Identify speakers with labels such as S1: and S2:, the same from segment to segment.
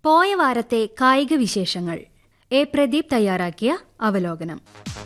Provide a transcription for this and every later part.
S1: പോയ വാരത്തെ കായിക വിശേഷങ്ങൾ എ പ്രദീപ് തയ്യാറാക്കിയ അവലോകനം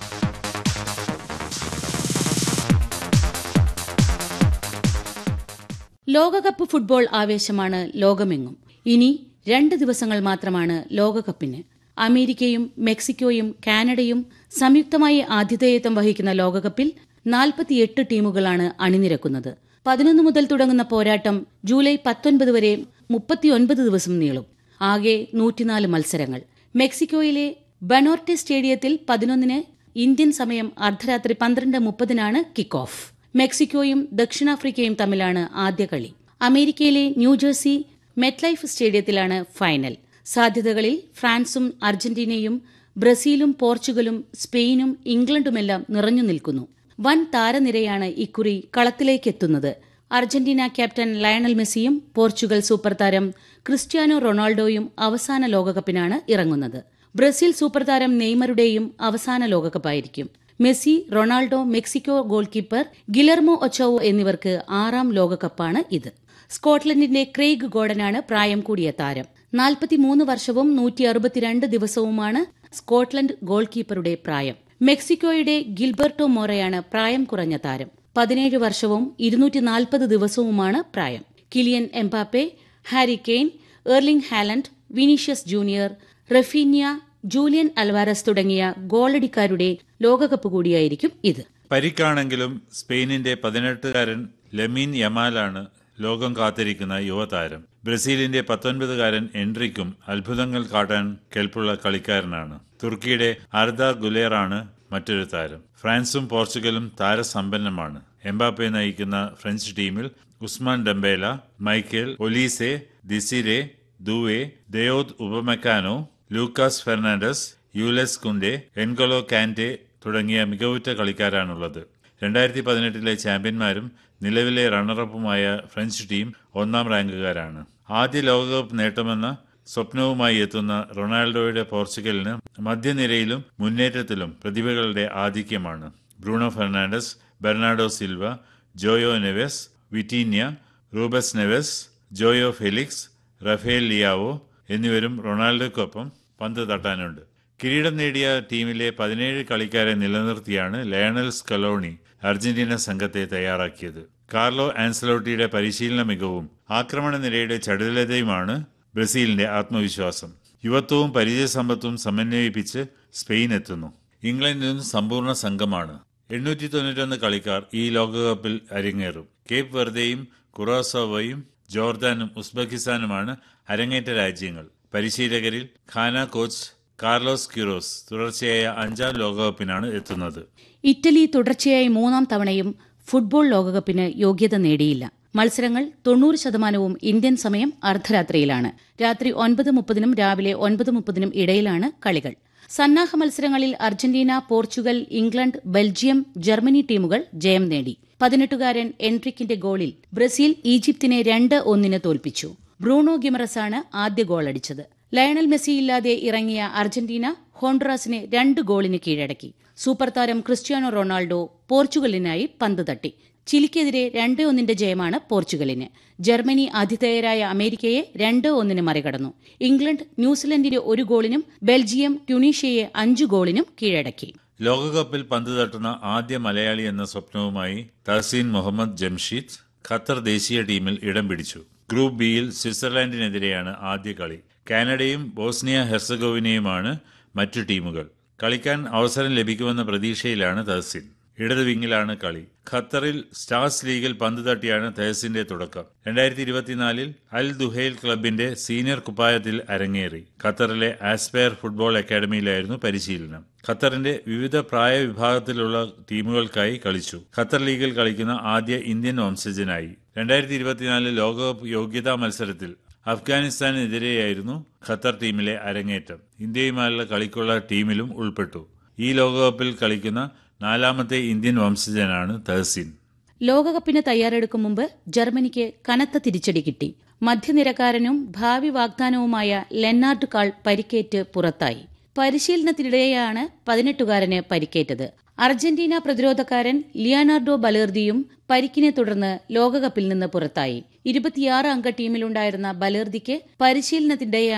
S2: ലോകകപ്പ് ഫുട്ബോൾ ആവേശമാണ് ലോകമെങ്ങും ഇനി രണ്ട് ദിവസങ്ങൾ മാത്രമാണ് ലോകകപ്പിന് അമേരിക്കയും മെക്സിക്കോയും കാനഡയും സംയുക്തമായി ആതിഥേയത്വം വഹിക്കുന്ന ലോകകപ്പിൽ നാൽപ്പത്തിയെട്ട് ടീമുകളാണ് അണിനിരക്കുന്നത് പതിനൊന്ന് മുതൽ തുടങ്ങുന്ന പോരാട്ടം ജൂലൈ പത്തൊൻപത് വരെ മുപ്പത്തിയൊൻപത് ദിവസം നീളും ആകെ നൂറ്റിനാല് മത്സരങ്ങൾ മെക്സിക്കോയിലെ ബനോർട്ടെ സ്റ്റേഡിയത്തിൽ പതിനൊന്നിന് ഇന്ത്യൻ സമയം അർദ്ധരാത്രി പന്ത്രണ്ട് മുപ്പതിനാണ് കിക്ക് ഓഫ് മെക്സിക്കോയും ദക്ഷിണാഫ്രിക്കയും തമ്മിലാണ് ആദ്യ കളി അമേരിക്കയിലെ ന്യൂജേഴ്സി മെറ്റ്ലൈഫ് സ്റ്റേഡിയത്തിലാണ് ഫൈനൽ സാധ്യതകളിൽ ഫ്രാൻസും അർജന്റീനയും ബ്രസീലും പോർച്ചുഗലും സ്പെയിനും ഇംഗ്ലണ്ടുമെല്ലാം നിറഞ്ഞു നിൽക്കുന്നു വൻ താരനിരയാണ് ഇക്കുറി കളത്തിലേക്കെത്തുന്നത് അർജന്റീന ക്യാപ്റ്റൻ ലയണൽ മെസ്സിയും പോർച്ചുഗൽ സൂപ്പർ താരം ക്രിസ്ത്യാനോ റൊണാൾഡോയും അവസാന ലോകകപ്പിനാണ് ഇറങ്ങുന്നത് ബ്രസീൽ സൂപ്പർ താരം നെയ്മറുടെയും അവസാന ലോകകപ്പായിരിക്കും Messi Ronaldo Mexico goal keeper Guillermo Ochoa എന്നിവർക്ക് ആറാം ലോകകപ്പാണ് ഇത് സ്കോട്ട്ലൻഡിന്റെ ക്രെയ്ഗ് ഗോർഡനാണ് പ്രായം കൂടിയ താരം നാൽപ്പത്തിമൂന്ന് വർഷവും നൂറ്റി അറുപത്തിരണ്ട് ദിവസവുമാണ് സ്കോട്ട്ലൻഡ് ഗോൾ കീപ്പറുടെ പ്രായം മെക്സിക്കോയുടെ ഗിൽബർട്ടോ മോറയാണ് പ്രായം കുറഞ്ഞ താരം പതിനേഴ് വർഷവും ഇരുന്നൂറ്റി നാൽപ്പത് ദിവസവുമാണ് പ്രായം Kylian Mbappe Harry Kane Erling Haaland Vinicius junior Raphinha Julian Alvarez തുടങ്ങിയ ഗോളടിക്കാരുടെ ലോകകപ്പ് കൂടിയായിരിക്കും ഇത്
S3: പരിക്കാണെങ്കിലും സ്പെയിനിന്റെ പതിനെട്ടുകാരൻ ലമീൻ യമാലാണ് ലോകം കാത്തിരിക്കുന്ന യുവതാരം ബ്രസീലിന്റെ പത്തൊൻപതുകാരൻ എൻട്രിക്കും അത്ഭുതങ്ങൾ കാട്ടാൻ കെൽപ്പുള്ള കളിക്കാരനാണ് തുർക്കിയുടെ അർദ ഗുലേറാണ് മറ്റൊരു താരം ഫ്രാൻസും പോർച്ചുഗലും താരസമ്പന്നമാണ് എംബാപ്പെ നയിക്കുന്ന ഫ്രഞ്ച് ടീമിൽ Ousmane Dembele Michael Olise Desire Doue Dayot Upamecano Lucas Fernandez Jules Kounde N'Golo Kante തുടങ്ങിയ മികവുറ്റ കളിക്കാരാണുള്ളത് രണ്ടായിരത്തി പതിനെട്ടിലെ ചാമ്പ്യന്മാരും നിലവിലെ റണ്ണറപ്പുമായ ഫ്രഞ്ച് ടീം ഒന്നാം റാങ്കുകാരാണ് ആദ്യ ലോകകപ്പ് നേട്ടമെന്ന സ്വപ്നവുമായി എത്തുന്ന റൊണാൾഡോയുടെ പോർച്ചുഗലിന് മധ്യനിരയിലും മുന്നേറ്റത്തിലും പ്രതിഭകളുടെ ആധിക്യമാണ് Bruno Fernandes Bernardo Silva Joao Neves Vitinha Ruben Neves Joao Felix Rafael Leao എന്നിവരും റൊണാൾഡോയ്ക്കൊപ്പം പന്ത് തട്ടാനുണ്ട് കിരീടം നേടിയ ടീമിലെ പതിനേഴ് കളിക്കാരെ നിലനിർത്തിയാണ് ലയണൽ സ്കലോണി അർജന്റീന സംഘത്തെ തയ്യാറാക്കിയത് കാർലോ ആൻസലോട്ടിയുടെ പരിശീലന മികവും ആക്രമണ നിരയുടെ ചടുലതയുമാണ് ബ്രസീലിന്റെ ആത്മവിശ്വാസം യുവത്വവും പരിചയസമ്പത്തും സമന്വയിപ്പിച്ച് സ്പെയിൻ എത്തുന്നു ഇംഗ്ലണ്ടിനും സമ്പൂർണ്ണ സംഘമാണ് എണ്ണൂറ്റി തൊണ്ണൂറ്റൊന്ന് കളിക്കാർ ഈ ലോകകപ്പിൽ അരങ്ങേറും കേപ്പ് വെർദയും കുറോസോവയും ജോർദാനും ഉസ്ബെക്കിസ്ഥാനുമാണ് അരങ്ങേറ്റ രാജ്യങ്ങൾ പരിശീലകരിൽ ഖാന കോച്ച് കാർലോസ് ക്യൂറോസ് തുടർച്ചയായ അഞ്ചാം ലോകകപ്പിനാണ് എത്തുന്നത്
S2: ഇറ്റലി തുടർച്ചയായി മൂന്നാം തവണയും ഫുട്ബോൾ ലോകകപ്പിന് യോഗ്യത നേടിയില്ല മത്സരങ്ങൾ തൊണ്ണൂറ് ശതമാനവും ഇന്ത്യൻ സമയം അർദ്ധരാത്രിയിലാണ് രാത്രി ഒൻപത് മുപ്പതിനും രാവിലെ ഒൻപത് മുപ്പതിനും ഇടയിലാണ് കളികൾ സന്നാഹ മത്സരങ്ങളിൽ Argentina Portugal England Belgium Germany ടീമുകൾ ജയം നേടി പതിനെട്ടുകാരൻ എൻട്രിക്കിന്റെ ഗോളിൽ ബ്രസീൽ ഈജിപ്തിനെ രണ്ട് ഒന്നിന് തോൽപ്പിച്ചു ബ്രൂണോ ഗിമറസാണ് ആദ്യ ഗോളടിച്ചത് ലയണൽ മെസ്സി ഇല്ലാതെ ഇറങ്ങിയ അർജന്റീന ഹോണ്ടുറാസിനെ രണ്ട് ഗോളിന് കീഴടക്കി സൂപ്പർ താരം ക്രിസ്ത്യാനോ റൊണാൾഡോ പോർച്ചുഗലിനായി പന്ത് തട്ടി ചിലിക്കെതിരെ രണ്ട് ഒന്നിന്റെ ജയമാണ് പോർച്ചുഗലിന് ജർമ്മനി ആതിഥേയരായ അമേരിക്കയെ രണ്ട് ഒന്നിന് മറികടന്നു ഇംഗ്ലണ്ട് ന്യൂസിലൻഡിന്റെ ഒരു ഗോളിനും ബെൽജിയം ട്യൂണീഷ്യയെ അഞ്ചു ഗോളിനും കീഴടക്കി
S3: ലോകകപ്പിൽ പന്ത് തട്ടുന്ന ആദ്യ മലയാളി എന്ന സ്വപ്നവുമായി തഹസീൻ മുഹമ്മദ് ജംഷീദ് ഖത്തർ ദേശീയ ടീമിൽ ഇടം പിടിച്ചു ഗ്രൂപ്പ് ബിയിൽ സ്വിറ്റ്സർലാൻഡിനെതിരെയാണ് ആദ്യ കളി കാനഡയും ബോസ്നിയ ഹെർസഗോവിനയുമാണ് മറ്റു ടീമുകൾ കളിക്കാൻ അവസരം ലഭിക്കുമെന്ന പ്രതീക്ഷയിലാണ് തഹസിൻ ഇടത് വിങ്ങിലാണ് കളി ഖത്തറിൽ സ്റ്റാർസ് ലീഗിൽ പന്ത് തട്ടിയാണ് തഹസിന്റെ തുടക്കം രണ്ടായിരത്തി ഇരുപത്തിനാലിൽ അൽ ദുഹൈൽ ക്ലബിന്റെ സീനിയർ കുപ്പായത്തിൽ അരങ്ങേറി ഖത്തറിലെ ആസ്പയർ ഫുട്ബോൾ അക്കാദമിയിലായിരുന്നു പരിശീലനം ഖത്തറിന്റെ വിവിധ പ്രായ വിഭാഗത്തിലുള്ള ടീമുകൾക്കായി കളിച്ചു ഖത്തർ ലീഗിൽ കളിക്കുന്ന ആദ്യ ഇന്ത്യൻ വംശജനായി രണ്ടായിരത്തി ഇരുപത്തിനാലിൽ ലോകകപ്പ് യോഗ്യതാ മത്സരത്തിൽ അഫ്ഗാനിസ്ഥാനെതിരെയായിരുന്നു ഖത്തർ ടീമിലെ അരങ്ങേറ്റം ഇന്ത്യയുമായുള്ള കളിക്കുള്ള ടീമിലും ഉൾപ്പെട്ടു ഈ ലോകകപ്പിൽ കളിക്കുന്ന നാലാമത്തെ ഇന്ത്യൻ വംശജനാണ് തഹസീൻ
S2: ലോകകപ്പിന് തയ്യാറെടുക്കും മുമ്പ് ജർമ്മനിക്ക് കനത്ത തിരിച്ചടി കിട്ടി മധ്യനിരക്കാരനും ഭാവി വാഗ്ദാനവുമായ ലെന്നാർഡ് കാൾ പരിക്കേറ്റ് പുറത്തായി പരിശീലനത്തിനിടെയാണ് പതിനെട്ടുകാരന് പരിക്കേറ്റത് അർജന്റീന പ്രതിരോധക്കാരൻ ലിയാനാർഡോ ബലേർദിയും പരിക്കിനെ തുടർന്ന് ലോകകപ്പിൽ നിന്ന് പുറത്തായി ഇരുപത്തിയാറ് അംഗ ടീമിലുണ്ടായിരുന്ന ബലേർദിക്ക് പരിശീലനത്തിനിടെ